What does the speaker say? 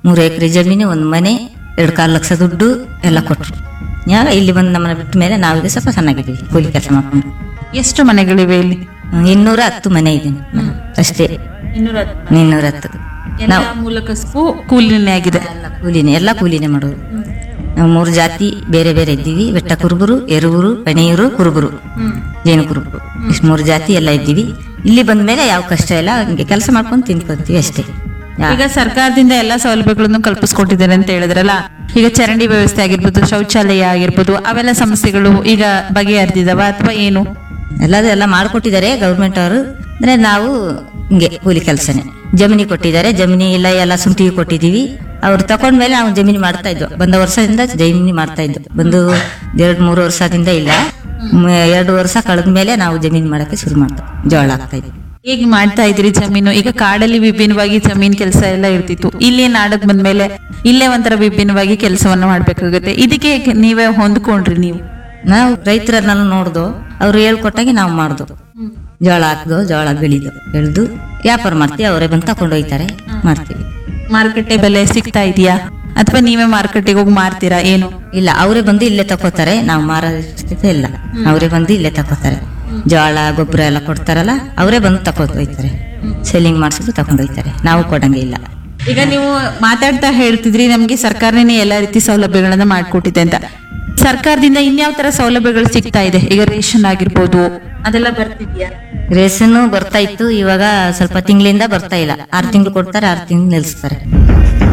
ಮೂರು ಎಕರೆ ಜಮೀನು ಒಂದು ಮನೆ ಎರಡು ಕಾಲು ಲಕ್ಷ ದುಡ್ಡು ಎಲ್ಲ ಕೊಟ್ಟರು ಯಾಗ ಇಲ್ಲಿ ಬಂದು ನಮ್ಮನ್ನ ಬಿಟ್ಟ ಮೇಲೆ ನಾವೀಗ ಸ್ವಲ್ಪ ಚೆನ್ನಾಗಿದ್ದೀವಿ ಕೂಲಿ ಕೆಲಸ ಮಾಡ್ಕೊಂಡು ಎಷ್ಟು ಮನೆಗಳಿವೆ ಇಲ್ಲಿ ಹ್ಮ್, ಇನ್ನೂರ ಹತ್ತು ಮನೆ ಇದೆ ಅಷ್ಟೇ ಇನ್ನೂರ ಇನ್ನೂರ ಹತ್ತು ನಾವು ಮೂಲ ಕಸಬು ಕೂಲಿನೇ ಆಗಿದೆ ಎಲ್ಲ ಕೂಲಿನೇ ಎಲ್ಲ ಕೂಲಿನೇ ಮಾಡೋದು ನಾವು ಮೂರು ಜಾತಿ ಬೇರೆ ಬೇರೆ ಇದ್ದೀವಿ ಬೆಟ್ಟ ಕುರುಬರು ಎರುಬರು ಪಣಿಯೂರು ಕುರುಬರು ಜೇನು ಕುರುಬರು ಇಷ್ಟು ಮೂರು ಜಾತಿ ಎಲ್ಲ ಇದ್ದೀವಿ ಇಲ್ಲಿ ಬಂದ ಮೇಲೆ ಯಾವ ಕಷ್ಟ ಇಲ್ಲ ಹಿಂಗೆ ಕೆಲಸ ಮಾಡ್ಕೊಂಡು ತಿನ್ಕೊಂತೀವಿ ಅಷ್ಟೇ ಯಾ- ಈಗ ಸರ್ಕಾರದಿಂದ ಎಲ್ಲಾ ಸೌಲಭ್ಯಗಳನ್ನು ಕಲ್ಪಿಸ್ಕೊಟ್ಟಿದ್ದಾರೆ ಅಂತ ಹೇಳಿದ್ರಲ್ಲ ಈಗ ಚರಂಡಿ ವ್ಯವಸ್ಥೆ ಆಗಿರ್ಬೋದು ಶೌಚಾಲಯ ಆಗಿರ್ಬೋದು ಅವೆಲ್ಲ ಸಮಸ್ಯೆಗಳು ಈಗ ಬಗೆಹರಿದಿದಾವ ಅಥವಾ ಏನು ಎಲ್ಲದೂ ಎಲ್ಲ ಮಾಡಿಕೊಟ್ಟಿದ್ದಾರೆ ಗೌರ್ಮೆಂಟ್ ಅವರು ಅಂದ್ರೆ ನಾವು ಹಿಂಗೆ ಕೂಲಿ ಕೆಲಸನೇ ಜಮೀನಿ ಕೊಟ್ಟಿದ್ದಾರೆ ಜಮೀನಿ ಇಲ್ಲ ಎಲ್ಲ ಸುಂಟಿಗೆ ಕೊಟ್ಟಿದ್ದೀವಿ ಅವ್ರು ತಕೊಂಡ್ಮೇಲೆ ನಾವು ಜಮೀನು ಮಾಡ್ತಾ ಇದ್ವು ಬಂದ ವರ್ಷದಿಂದ ಜಮೀನಿ ಮಾಡ್ತಾ ಇದ್ವು ಬಂದು ಎರಡು ಮೂರು ವರ್ಷದಿಂದ ಇಲ್ಲ ಮ್, ಎರಡು ವರ್ಷ ಕಳೆದ ಮೇಲೆ ನಾವು ಜಮೀನು ಮಾಡಕ್ಕೆ ಶುರು ಮಾಡ್ತಾ ಜೋಳ ಹಾಕ್ತಾ ಇದ್ವಿ ಹೇಗೆ ಮಾಡ್ತಾ ಇದ್ರಿ ಜಮೀನು ಈಗ ಕಾಡಲ್ಲಿ ವಿಭಿನ್ನವಾಗಿ ಜಮೀನ್ ಕೆಲಸ ಎಲ್ಲ ಇರ್ತಿತ್ತು ಇಲ್ಲಿ ನಾಡಕ್ ಬಂದ್ಮೇಲೆ ಇಲ್ಲೇ ಒಂಥರ ವಿಭಿನ್ನವಾಗಿ ಕೆಲಸವನ್ನ ಮಾಡ್ಬೇಕಾಗುತ್ತೆ ಇದಕ್ಕೆ ನೀವೇ ಹೊಂದ್ಕೊಂಡ್ರಿ ನೀವು ನಾವು ರೈತರನ್ನೆಲ್ಲ ನೋಡ್ದು ಅವ್ರು ಹೇಳ್ಕೊಟ್ಟಾಗೆ ನಾವು ಮಾಡ್ದು ಜೋಳ ಹಾಕ್ದು ಜೋಳ ಬೆಳಿದು ಬೆಳೆದು ವ್ಯಾಪಾರ ಮಾಡ್ತೀವಿ ಅವರೇ ಬಂದು ತಕೊಂಡು ಹೋಗ್ತಾರೆ ಮಾಡ್ತೀವಿ ಮಾರುಕಟ್ಟೆ ಬೆಲೆ ಸಿಗ್ತಾ ಇದೆಯಾ ಅಥವಾ ನೀವೇ ಮಾರ್ಕೆಟಿಗೆ ಹೋಗಿ ಮಾರ್ತೀರಾ ಏನು ಇಲ್ಲ ಅವರೇ ಬಂದು ಇಲ್ಲೇ ತಕೋತಾರೆ ನಾವು ಮಾರೋ ಸ್ಥಿತಿ ಇಲ್ಲ ಅವರೇ ಬಂದು ಇಲ್ಲೇ ತಕೋತಾರೆ ಜೋಳ ಗೊಬ್ಬರ ಎಲ್ಲ ಕೊಡ್ತಾರಲ್ಲ ಅವರೇ ಬಂದು ತಕೊಂಡು ಹೋಗ್ತಾರೆ ಸೆಲ್ಲಿಂಗ್ ಮಾಡಿಸಿದ್ರು ತಕೊಂಡು ಹೋಗ್ತಾರೆ ನಾವು ಕೊಡಂಗೆ ಇಲ್ಲ ಈಗ ನೀವು ಮಾತಾಡ್ತಾ ಹೇಳ್ತಿದ್ರಿ ನಮ್ಗೆ ಸರ್ಕಾರನೇ ಎಲ್ಲಾ ರೀತಿ ಸೌಲಭ್ಯಗಳನ್ನ ಮಾಡ್ಕೊಟ್ಟಿದೆ ಅಂತ ಸರ್ಕಾರದಿಂದ ಇನ್ಯಾವ ತರ ಸೌಲಭ್ಯಗಳು ಸಿಗ್ತಾ ಇದೆ ಈಗ ರೇಷನ್ ಆಗಿರ್ಬೋದು ಅದೆಲ್ಲ ಬರ್ತಿದ್ಯಾ ರೇಷನ್ ಬರ್ತಾ ಇತ್ತು ಇವಾಗ ಸ್ವಲ್ಪ ತಿಂಗಳಿಂದ ಬರ್ತಾ ಇಲ್ಲ ಆರು ತಿಂಗಳು ಕೊಡ್ತಾರೆ ಆರು ತಿಂಗಳು ನಿಲ್ಲಿಸ್ತಾರೆ